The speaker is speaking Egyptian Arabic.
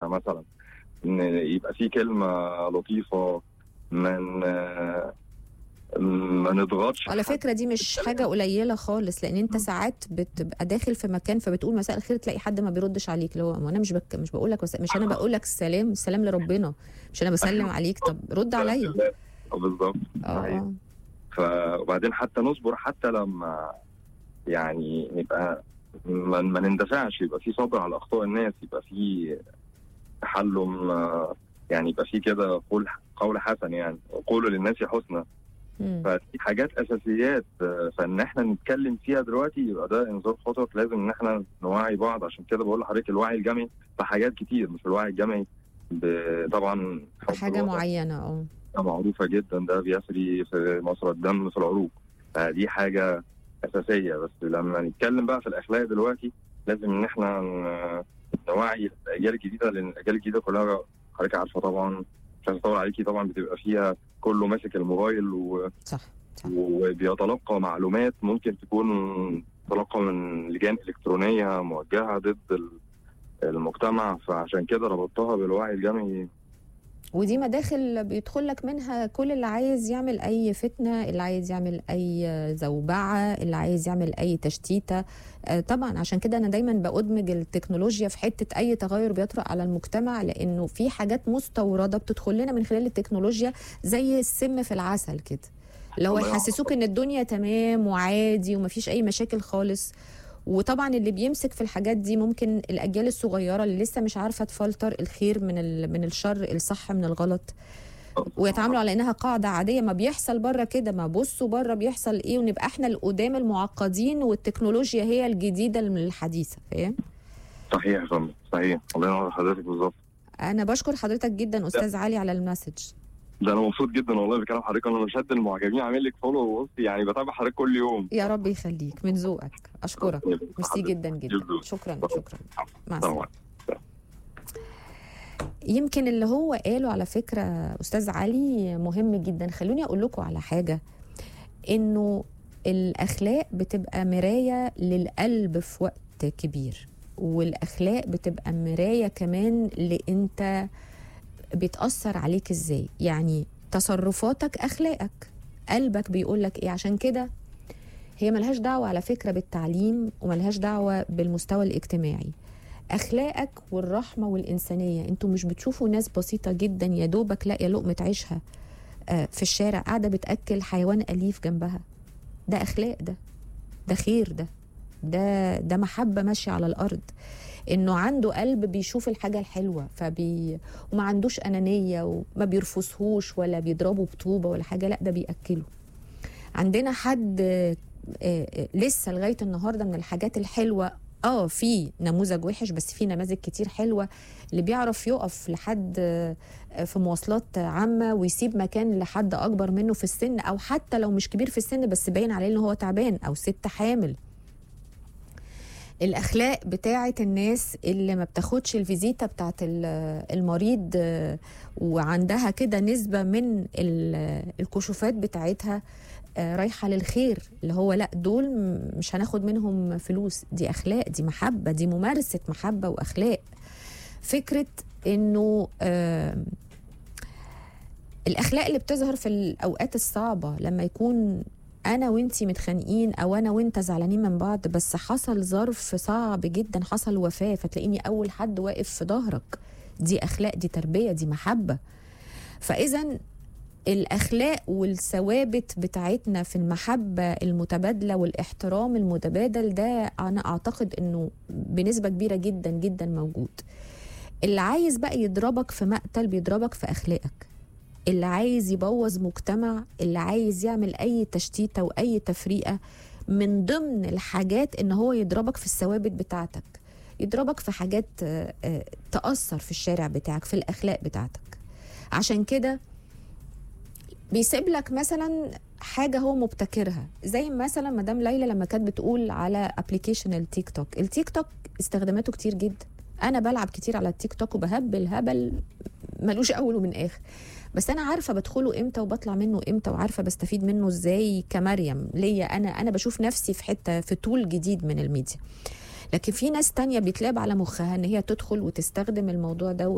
مثلا ان يبقى في كلمه لطيفه من ما نضغطش على فكره دي مش حاجه قليله خالص لان انت ساعات بتبقى داخل في مكان فبتقول مساء الخير تلاقي حد ما بيردش عليك اللي هو ما انا مش بك مش بقول لك مش انا بقول لك السلام السلام لربنا مش انا بسلم عليك طب رد عليا بالظبط اه ف وبعدين حتى نصبر حتى لما يعني نبقى ما, ما نندفعش يبقى في صبر على اخطاء الناس يبقى في تحلم يعني يبقى في كده قول قول حسن يعني قولوا للناس حسنى فدي حاجات اساسيات فان احنا نتكلم فيها دلوقتي يبقى ده انذار خطر لازم ان احنا نوعي بعض عشان كده بقول لحضرتك الوعي الجمعي في حاجات كتير مش الوعي الجمعي طبعا حاجه معينه اه معروفه جدا ده بيسري في مصر الدم في العروق فدي حاجه اساسيه بس لما نتكلم بقى في الاخلاق دلوقتي لازم ان احنا نوعي الاجيال الجديده لان الاجيال الجديده كلها حضرتك عارفه طبعا مش عايز اطول عليكي طبعا بتبقى فيها كله ماسك الموبايل و... صح, صح. وبيتلقى معلومات ممكن تكون تلقى من لجان الكترونيه موجهه ضد المجتمع فعشان كده ربطتها بالوعي الجمعي ودي مداخل بيدخل لك منها كل اللي عايز يعمل اي فتنه اللي عايز يعمل اي زوبعه اللي عايز يعمل اي تشتيته طبعا عشان كده انا دايما بادمج التكنولوجيا في حته اي تغير بيطرا على المجتمع لانه في حاجات مستورده بتدخل لنا من خلال التكنولوجيا زي السم في العسل كده اللي هو يحسسوك ان الدنيا تمام وعادي ومفيش اي مشاكل خالص وطبعا اللي بيمسك في الحاجات دي ممكن الاجيال الصغيره اللي لسه مش عارفه تفلتر الخير من من الشر الصح من الغلط ويتعاملوا على انها قاعده عاديه ما بيحصل بره كده ما بصوا بره بيحصل ايه ونبقى احنا القدام المعقدين والتكنولوجيا هي الجديده الحديثه فاهم صحيح يا فندم صحيح الله ينور حضرتك بالظبط انا بشكر حضرتك جدا استاذ علي على المسج ده انا مبسوط جدا والله بكلام حضرتك انا مشهد المعجبين عامل لك فولو بص يعني بتابع حضرتك كل يوم يا رب يخليك من ذوقك اشكرك ميرسي جدا جدا شكرا شكرا مع السلامه يمكن اللي هو قاله على فكره استاذ علي مهم جدا خلوني اقول لكم على حاجه انه الاخلاق بتبقى مرايه للقلب في وقت كبير والاخلاق بتبقى مرايه كمان لانت بيتأثر عليك ازاي يعني تصرفاتك أخلاقك قلبك بيقول لك ايه عشان كده هي ملهاش دعوة على فكرة بالتعليم وملهاش دعوة بالمستوى الاجتماعي أخلاقك والرحمة والإنسانية انتوا مش بتشوفوا ناس بسيطة جدا يا دوبك لاقية لقمة عيشها في الشارع قاعدة بتأكل حيوان أليف جنبها ده أخلاق ده ده خير ده ده ده محبة ماشية على الأرض انه عنده قلب بيشوف الحاجه الحلوه فبي وما عندوش انانيه وما بيرفسهوش ولا بيضربه بطوبه ولا حاجه لا ده بياكله عندنا حد لسه لغايه النهارده من الحاجات الحلوه اه في نموذج وحش بس في نماذج كتير حلوه اللي بيعرف يقف لحد في مواصلات عامه ويسيب مكان لحد اكبر منه في السن او حتى لو مش كبير في السن بس باين عليه ان هو تعبان او ست حامل الاخلاق بتاعه الناس اللي ما بتاخدش الفيزيتا بتاعه المريض وعندها كده نسبه من الكشوفات بتاعتها رايحه للخير اللي هو لا دول مش هناخد منهم فلوس دي اخلاق دي محبه دي ممارسه محبه واخلاق فكره انه الاخلاق اللي بتظهر في الاوقات الصعبه لما يكون انا وانتي متخانقين او انا وانت زعلانين من بعض بس حصل ظرف صعب جدا حصل وفاه فتلاقيني اول حد واقف في ظهرك دي اخلاق دي تربيه دي محبه فاذا الاخلاق والثوابت بتاعتنا في المحبه المتبادله والاحترام المتبادل ده انا اعتقد انه بنسبه كبيره جدا جدا موجود اللي عايز بقى يضربك في مقتل بيضربك في اخلاقك اللي عايز يبوظ مجتمع اللي عايز يعمل اي تشتيته واي تفريقه من ضمن الحاجات ان هو يضربك في الثوابت بتاعتك يضربك في حاجات تاثر في الشارع بتاعك في الاخلاق بتاعتك عشان كده بيسيب لك مثلا حاجه هو مبتكرها زي مثلا مدام ليلى لما كانت بتقول على ابلكيشن التيك توك التيك توك استخداماته كتير جدا انا بلعب كتير على التيك توك وبهبل هبل ملوش اول ومن اخر بس انا عارفه بدخله امتى وبطلع منه امتى وعارفه بستفيد منه ازاي كمريم ليا انا انا بشوف نفسي في حته في طول جديد من الميديا لكن في ناس تانية بيتلعب على مخها ان هي تدخل وتستخدم الموضوع ده